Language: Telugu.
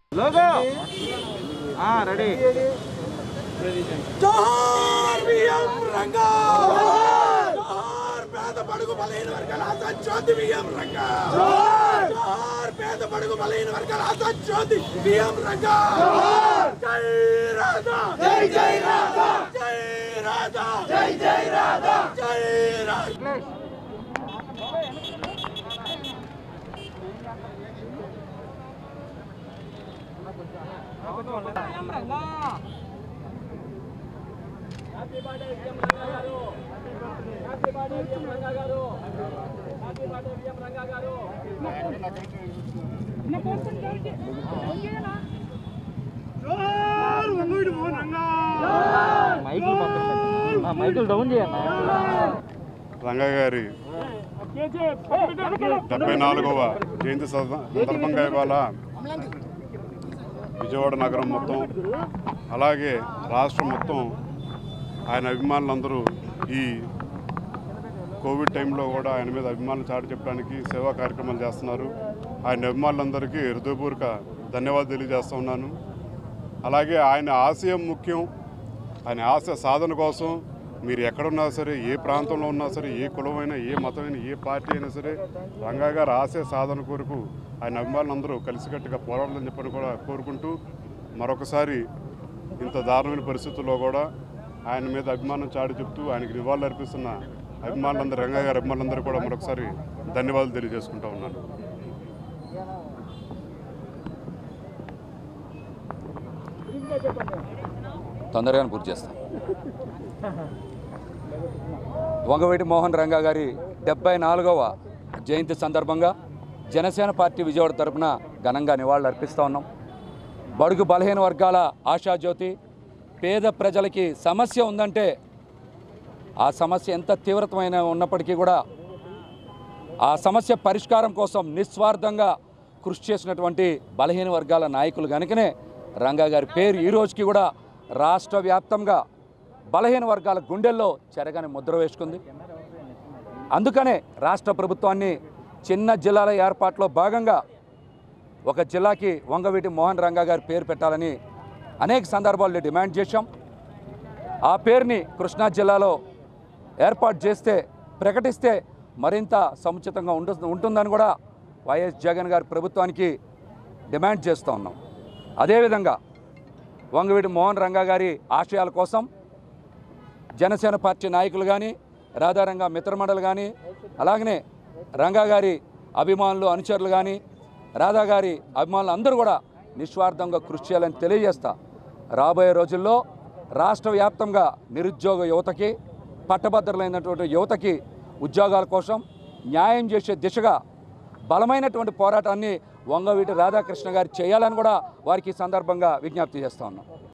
లోగో రెడీ జోహార్ బియ్యం రంగా జోహార్ పేద బడుగు బలహీన వర్గాల ఆశాజ్యోతి బియ్యం రంగా జోహార్ పేద బడుగు బలహీన వర్గాల ఆశాజ్యోతి బియ్యం రంగా జై రాధా జై జై రాధా జై రాధా జై జై రాధా జై రాధా మైకులు పంపించండి ఆ, మైకులు డౌన్ చేయండి రంగా గారి డెబ్బై నాలుగవ జయంతి సంద- సందర్భంగా ఇవాళ విజయవాడ నగరం మొత్తం అలాగే రాష్ట్రం మొత్తం ఆయన అభిమానులందరూ ఈ కోవిడ్ టైంలో కూడా ఆయన మీద అభిమానులు చాటి చెప్పడానికి సేవా కార్యక్రమాలు చేస్తున్నారు ఆయన అభిమానులందరికీ హృదయపూర్వక ధన్యవాదాలు తెలియజేస్తా ఉన్నాను అలాగే ఆయన ఆశయం ముఖ్యం ఆయన ఆశ సాధన కోసం మీరు ఎక్కడున్నా సరే ఏ ప్రాంతంలో ఉన్నా సరే ఏ కులమైనా ఏ మతమైనా ఏ పార్టీ అయినా సరే రంగా గారు ఆశయ సాధన కొరకు ఆయన అభిమానులందరూ కలిసికట్టుగా పోరాడాలని చెప్పని కూడా కోరుకుంటూ మరొకసారి ఇంత దారుణమైన పరిస్థితుల్లో కూడా ఆయన మీద అభిమానం చాటి చెప్తూ ఆయనకి నివాళులు అర్పిస్తున్న అభిమానులందరూ రంగా గారి అభిమానులందరూ కూడా మరొకసారి ధన్యవాదాలు తెలియజేసుకుంటా ఉన్నాను తొందరగానే పూర్తి చేస్తాం వంగవీటి మోహన్ రంగా గారి డెబ్బై నాలుగవ జయంతి సందర్భంగా జనసేన పార్టీ విజయవాడ తరపున ఘనంగా నివాళులు అర్పిస్తూ ఉన్నాం బడుగు బలహీన వర్గాల ఆశాజ్యోతి పేద ప్రజలకి సమస్య ఉందంటే ఆ సమస్య ఎంత తీవ్రతమైన ఉన్నప్పటికీ కూడా ఆ సమస్య పరిష్కారం కోసం నిస్వార్థంగా కృషి చేసినటువంటి బలహీన వర్గాల నాయకులు కనుకనే రంగా గారి పేరు ఈ రోజుకి కూడా రాష్ట్ర వ్యాప్తంగా బలహీన వర్గాల గుండెల్లో చెరగని ముద్ర వేసుకుంది అందుకనే రాష్ట్ర ప్రభుత్వాన్ని చిన్న జిల్లాల ఏర్పాటులో భాగంగా ఒక జిల్లాకి వంగవీటి మోహన్ రంగా గారి పేరు పెట్టాలని అనేక సందర్భాల్లో డిమాండ్ చేశాం ఆ పేరుని కృష్ణా జిల్లాలో ఏర్పాటు చేస్తే ప్రకటిస్తే మరింత సముచితంగా ఉంటు ఉంటుందని కూడా వైఎస్ జగన్ గారి ప్రభుత్వానికి డిమాండ్ చేస్తూ ఉన్నాం అదేవిధంగా వంగవీటి మోహన్ రంగా గారి ఆశయాల కోసం జనసేన పార్టీ నాయకులు కానీ రాధారంగ మిత్రమండలి కానీ అలాగనే రంగా గారి అభిమానులు అనుచరులు కానీ రాధా గారి అభిమానులు అందరూ కూడా నిస్వార్థంగా కృషి చేయాలని తెలియజేస్తా రాబోయే రోజుల్లో రాష్ట్ర వ్యాప్తంగా నిరుద్యోగ యువతకి పట్టభద్రులైనటువంటి యువతకి ఉద్యోగాల కోసం న్యాయం చేసే దిశగా బలమైనటువంటి పోరాటాన్ని వంగవీటి రాధాకృష్ణ గారు చేయాలని కూడా వారికి ఈ సందర్భంగా విజ్ఞప్తి చేస్తా ఉన్నాం